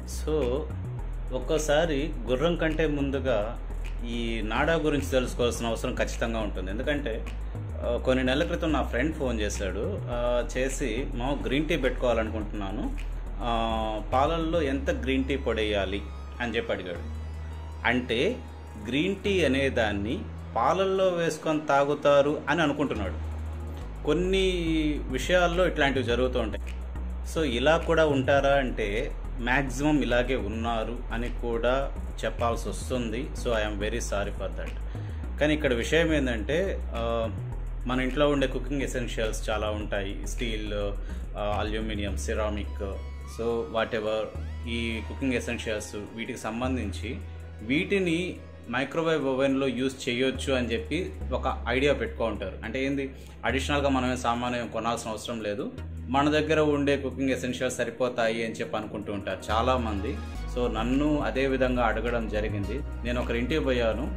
so ఒక్కోసారి గుర్రం కంటే ముందుగా ఈ నాడా గురించి తెలుసుకోవాల్సిన అవసరం ఖచ్చితంగా ఉంటుంది ఎందుకంటే ఆ, కొన్ని నెలల క్రితం నా ఫ్రెండ్ ఫోన్ చేశాడు ఆ, చేసి మా గ్రీన్ టీ పెట్టుకోవాలనుకుంటున్నాను ఆ, పాలల్లో ఎంత గ్రీన్ టీ పొడేయాలి అని చెప్పి అడిగాడు అంటే గ్రీన్ టీ అనే దాన్ని పాలల్లో వేసుకొని తాగుతారు అని అనుకుంటున్నాడు కొన్ని విషయాల్లో ఇట్లాంటివి జరుగుతూ ఉంటాయి సో ఇలా కూడా ఉంటారా అంటే మ్యాక్సిమం ఇలాగే ఉన్నారు అని కూడా చెప్పాల్సి వస్తుంది so I'm very sorry for that కానీ ఇక్కడ విషయం ఏంటంటే ఆ, మన ఇంట్లో ఉండే కుకింగ్ ఎసెన్షియల్స్ చాలా ఉంటాయి steel aluminium ceramic so whatever ఈ కుకింగ్ ఎసెన్షియల్స్ వీటికి సంబంధించి వీటిని మైక్రోవేవ్ ఓవెన్లో యూజ్ చేయొచ్చు అని చెప్పి ఒక ఐడియా పెట్టుకో ఉంటారు అంటే ఏంది అడిషనల్గా మనమే సామాన్యం ఏం కొనాల్సిన అవసరం లేదు మన దగ్గర ఉండే కుకింగ్ ఎసెన్షియల్స్ సరిపోతాయి అని చెప్పి అనుకుంటూ ఉంటారు చాలామంది సో నన్ను అదే విధంగా అడగడం జరిగింది నేను ఒకరి ఇంటికి పోయాను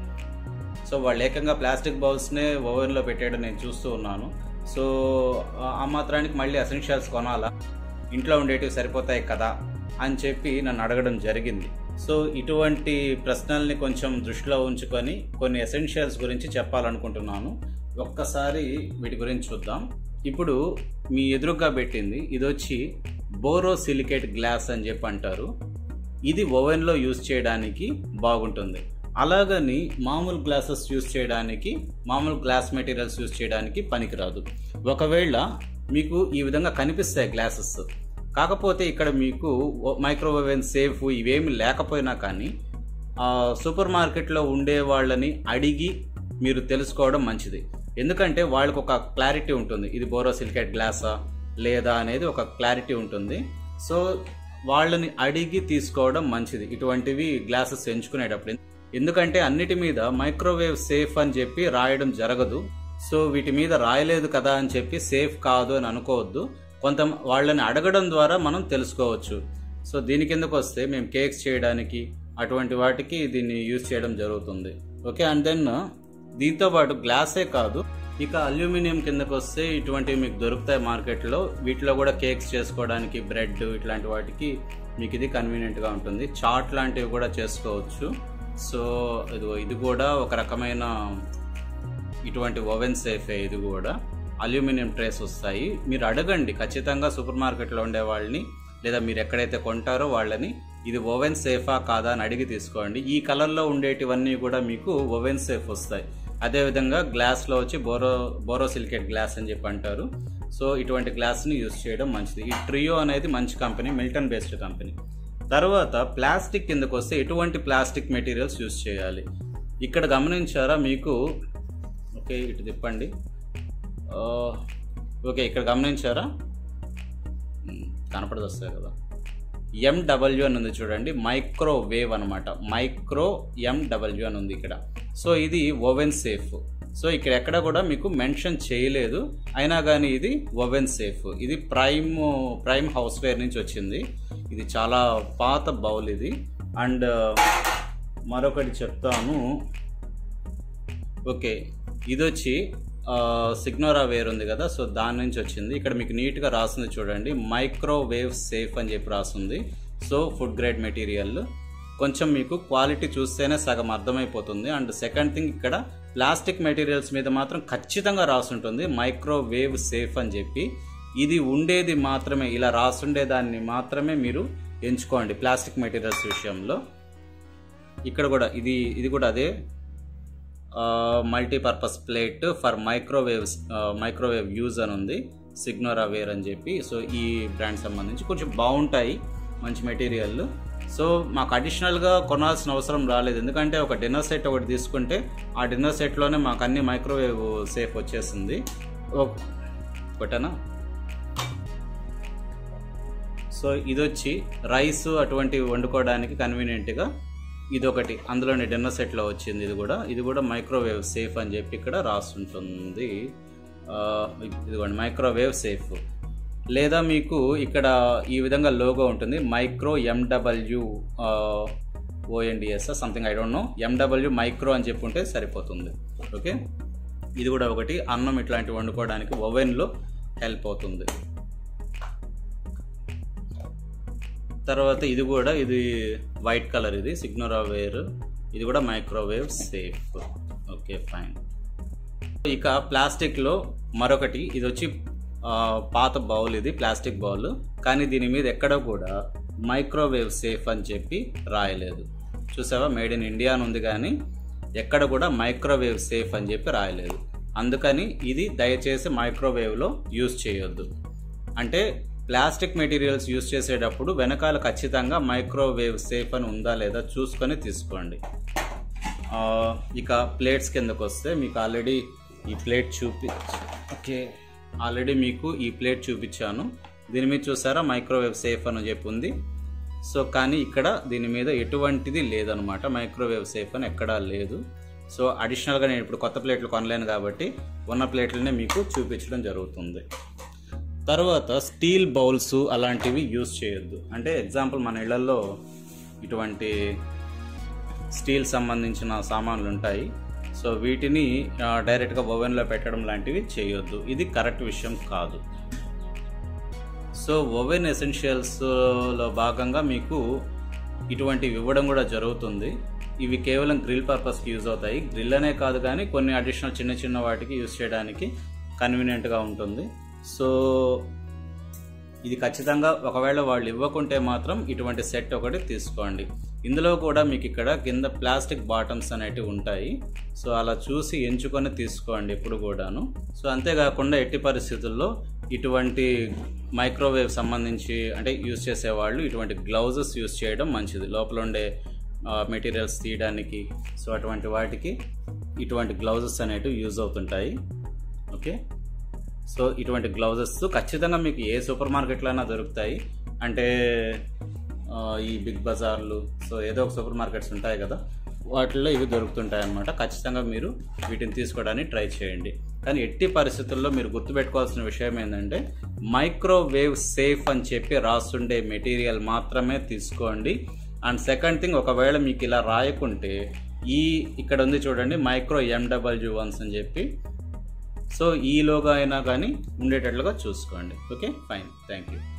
సో వాళ్ళు ఏకంగా ప్లాస్టిక్ బౌల్స్నే ఓవెన్లో పెట్టేయడం నేను చూస్తూ ఉన్నాను సో ఆ- ఆ మాత్రానికి మళ్ళీ ఎసెన్షియల్స్ కొనాలా ఇంట్లో ఉండేటివి సరిపోతాయి కదా అని చెప్పి నన్ను అడగడం జరిగింది సో ఇటువంటి ప్రశ్నల్ని కొంచెం దృష్టిలో ఉంచుకొని కొన్ని ఎసెన్షియల్స్ గురించి చెప్పాలనుకుంటున్నాను ఒక్కసారి వీటి గురించి చూద్దాం ఇప్పుడు మీ ఎదురుగా పెట్టింది ఇది వచ్చి బోరో సిలికేట్ గ్లాస్ అని చెప్పి అంటారు ఇది ఓవెన్లో యూజ్ చేయడానికి బాగుంటుంది అలాగని మామూలు గ్లాసెస్ యూజ్ చేయడానికి మామూలు గ్లాస్ మెటీరియల్స్ యూజ్ చేయడానికి పనికిరాదు ఒకవేళ మీకు ఈ విధంగా కనిపిస్తాయి గ్లాసెస్ కాకపోతే ఇక్కడ మీకు మైక్రోవేవ్ సేఫ్ ఇవేమి లేకపోయినా కానీ ఆ, సూపర్ మార్కెట్లో ఉండే వాళ్ళని అడిగి మీరు తెలుసుకోవడం మంచిది ఎందుకంటే వాళ్ళకి ఒక క్లారిటీ ఉంటుంది ఇది బోరోసిలికేట్ గ్లాసా లేదా అనేది ఒక క్లారిటీ ఉంటుంది సో వాళ్ళని అడిగి తీసుకోవడం మంచిది ఇటువంటివి గ్లాసెస్ ఎంచుకునేటప్పుడు ఎందుకంటే అన్నిటి మీద మైక్రోవేవ్ సేఫ్ అని చెప్పి రాయడం జరగదు సో వీటి మీద రాయలేదు కదా అని చెప్పి సేఫ్ కాదు అని అనుకోవద్దు కొంత వాళ్ళని అడగడం ద్వారా మనం తెలుసుకోవచ్చు సో దీని కిందకు వస్తే మేము కేక్స్ చేయడానికి అటువంటి వాటికి దీన్ని యూజ్ చేయడం జరుగుతుంది ఓకే అండ్ దెన్ దీంతో పాటు గ్లాసే కాదు ఇక అల్యూమినియం కిందకు వస్తే ఇటువంటివి మీకు దొరుకుతాయి మార్కెట్లో వీటిలో కూడా కేక్స్ చేసుకోవడానికి బ్రెడ్ ఇట్లాంటి వాటికి మీకు ఇది కన్వీనియంట్గా ఉంటుంది చాట్ లాంటివి కూడా చేసుకోవచ్చు సో ఇది ఇది కూడా ఒక రకమైన ఇటువంటి ఓవెన్ సేఫే ఇది కూడా అల్యూమినియం ట్రేస్ వస్తాయి మీరు అడగండి ఖచ్చితంగా సూపర్ మార్కెట్లో ఉండే వాళ్ళని లేదా మీరు ఎక్కడైతే కొంటారో వాళ్ళని ఇది ఓవెన్ సేఫా కాదా అని అడిగి తీసుకోండి ఈ కలర్లో ఉండేటివన్నీ కూడా మీకు ఓవెన్ సేఫ్ వస్తాయి అదేవిధంగా గ్లాస్లో వచ్చి బోరో బోరోసిలికేట్ గ్లాస్ అని చెప్పి అంటారు సో ఇటువంటి గ్లాస్ని యూజ్ చేయడం మంచిది ఈ ట్రియో అనేది మంచి కంపెనీ మిల్టన్ బేస్డ్ కంపెనీ తర్వాత ప్లాస్టిక్ కిందకు వస్తే ఎటువంటి ప్లాస్టిక్ మెటీరియల్స్ యూజ్ చేయాలి ఇక్కడ గమనించారా మీకు ఓకే ఇటు తిప్పండి ఆ, ఓకే ఇక్కడ గమనించారా ఉమ్, కనపడదు వస్తాయి కదా ఎండబ్ల్యూ అని ఉంది చూడండి మైక్రోవేవ్ అనమాట మైక్రో ఎండబ్ల్యూ అని ఉంది ఇక్కడ సో ఇది ఓవెన్ సేఫ్ సో ఇక్కడ ఎక్కడ కూడా మీకు మెన్షన్ చేయలేదు అయినా కానీ ఇది ఓవెన్ సేఫ్ ఇది ప్రైమ్ ప్రైమ్ హౌస్వేర్ నుంచి వచ్చింది ఇది చాలా పాత బౌల్ ఇది అండ్ మరొకటి చెప్తాను ఓకే ఇది వచ్చి సిగ్నోరా వేర్ ఉంది కదా సో దాని నుంచి వచ్చింది ఇక్కడ మీకు నీట్గా రాసింది చూడండి మైక్రోవేవ్ సేఫ్ అని చెప్పి రాసింది సో ఫుడ్ గ్రేడ్ మెటీరియల్ కొంచెం మీకు క్వాలిటీ చూస్తేనే సగం అర్థమైపోతుంది అండ్ సెకండ్ థింగ్ ఇక్కడ ప్లాస్టిక్ మెటీరియల్స్ మీద మాత్రం ఖచ్చితంగా రాసుంటుంది మైక్రోవేవ్ సేఫ్ అని చెప్పి ఇది ఉండేది మాత్రమే ఇలా రాసుండే దాన్ని మాత్రమే మీరు ఎంచుకోండి ప్లాస్టిక్ మెటీరియల్స్ విషయంలో ఇక్కడ కూడా ఇది ఇది కూడా అదే multipurpose plate for microwaves microwave use అని ఉంది సిగ్నోరా వేర్ అని చెప్పి సో ఈ బ్రాండ్ సంబంధించి కొంచెం బాగుంటాయి మంచి మెటీరియల్ సో మాకు అడిషనల్గా కొనాల్సిన అవసరం రాలేదు ఎందుకంటే ఒక డిన్నర్ సెట్ ఒకటి తీసుకుంటే ఆ డిన్నర్ సెట్లోనే మాకు అన్ని మైక్రోవేవ్ సేఫ్ వచ్చేసింది ఓ- ఒకటేనా సో ఇది వచ్చి రైస్ అటువంటివి వండుకోవడానికి కన్వీనియంట్గా ఇది ఒకటి అందులోని డిన్నర్ సెట్లో వచ్చింది ఇది కూడా ఇది కూడా మైక్రోవేవ్ సేఫ్ అని చెప్పి ఇక్కడ రాస్తుంటుంది ఆ, ఇదిగోండి మైక్రోవేవ్ సేఫ్ లేదా మీకు ఇక్కడ ఈ విధంగా లోగో ఉంటుంది micro MW ONDS something I don't know MW micro అని చెప్పి ఉంటే సరిపోతుంది ఓకే ఇది కూడా ఒకటి అన్నం ఇట్లాంటివి వండుకోవడానికి ఓవెన్లో హెల్ప్ అవుతుంది తర్వాత ఇది కూడా ఇది వైట్ కలర్ ఇది సిగ్నోరావేర్ ఇది కూడా మైక్రోవేవ్ సేఫ్ ఓకే ఫైన్ ఇక ప్లాస్టిక్లో మరొకటి ఇది వచ్చి ఆ, పాత బౌల్ ఇది ప్లాస్టిక్ బౌల్ కానీ దీని మీద ఎక్కడ కూడా మైక్రోవేవ్ సేఫ్ అని చెప్పి రాయలేదు చూసావా మేడ్ ఇన్ ఇండియా అని ఉంది కానీ ఎక్కడ కూడా మైక్రోవేవ్ సేఫ్ అని చెప్పి రాయలేదు అందుకని ఇది దయచేసి మైక్రోవేవ్లో యూజ్ చేయొద్దు అంటే ప్లాస్టిక్ మెటీరియల్స్ యూజ్ చేసేటప్పుడు వెనకాల ఖచ్చితంగా మైక్రోవేవ్ సేఫ్ అని ఉందా లేదా చూసుకొని తీసుకోండి ఆ, ఇక ప్లేట్స్ కిందకు వస్తే మీకు ఆల్రెడీ ఈ ప్లేట్ చూపి ఓకే ఆల్రెడీ మీకు ఈ ప్లేట్ చూపించాను దీని మీద చూసారా మైక్రోవేవ్ సేఫ్ అని చెప్పి ఉంది సో కానీ ఇక్కడ దీని మీద ఎటువంటిది లేదనమాట మైక్రోవేవ్ సేఫ్ అని ఎక్కడా లేదు సో అడిషనల్గా నేను ఇప్పుడు కొత్త ప్లేట్లు కొనలేను కాబట్టి ఉన్న ప్లేట్లనే మీకు చూపించడం జరుగుతుంది తర్వాత స్టీల్ బౌల్స్ అలాంటివి యూజ్ చేయొద్దు అంటే ఎగ్జాంపుల్ మన ఇళ్లలో ఇటువంటి స్టీల్ సంబంధించిన సామాన్లు ఉంటాయి సో వీటిని ఆ, డైరెక్ట్గా ఓవెన్లో పెట్టడం లాంటివి చేయొద్దు ఇది కరెక్ట్ విషయం కాదు సో ఓవెన్ ఎసెన్షియల్స్లో భాగంగా మీకు ఇటువంటివి ఇవ్వడం కూడా జరుగుతుంది ఇవి కేవలం గ్రిల్ పర్పస్కి యూజ్ అవుతాయి గ్రిల్ అనే కాదు కానీ కొన్ని అడిషనల్ చిన్న చిన్న వాటికి యూజ్ చేయడానికి కన్వీనియంట్గా ఉంటుంది సో ఇది ఖచ్చితంగా ఒకవేళ వాళ్ళు ఇవ్వకుంటే మాత్రం ఇటువంటి సెట్ ఒకటి తీసుకోండి ఇందులో కూడా మీకు ఇక్కడ కింద ప్లాస్టిక్ బాటమ్స్ అనేటివి ఉంటాయి సో అలా చూసి ఎంచుకొని తీసుకోండి ఎప్పుడు కూడాను సో అంతేకాకుండా ఎట్టి పరిస్థితుల్లో ఇటువంటి మైక్రోవేవ్ సంబంధించి అంటే యూజ్ చేసేవాళ్ళు ఇటువంటి గ్లౌజెస్ యూజ్ చేయడం మంచిది లోపల ఉండే మెటీరియల్స్ తీయడానికి సో అటువంటి వాటికి ఇటువంటి గ్లౌజెస్ అనేటివి యూజ్ అవుతుంటాయి ఓకే సో ఇటువంటి గ్లౌజెస్ ఖచ్చితంగా మీకు ఏ సూపర్ మార్కెట్లైనా దొరుకుతాయి అంటే ఆ, ఈ బిగ్ బజార్లు సో ఏదో ఒక సూపర్ మార్కెట్స్ ఉంటాయి కదా వాటిల్లో ఇవి దొరుకుతుంటాయి అన్నమాట ఖచ్చితంగా మీరు వీటిని తీసుకోవడానికి ట్రై చేయండి కానీ ఎట్టి పరిస్థితుల్లో మీరు గుర్తుపెట్టుకోవాల్సిన విషయం ఏంటంటే మైక్రోవేవ్ సేఫ్ అని చెప్పి రాస్తుండే మెటీరియల్ మాత్రమే తీసుకోండి అండ్ సెకండ్ థింగ్ ఒకవేళ మీకు ఇలా రాయకుంటే ఈ ఇక్కడ ఉంది చూడండి మైక్రో ఎండబ్ల్యూ వన్స్ అని చెప్పి సో ఈ లోగా అయినా కానీ ఉండేటట్లుగా చూసుకోండి ఓకే ఫైన్ థ్యాంక్ యూ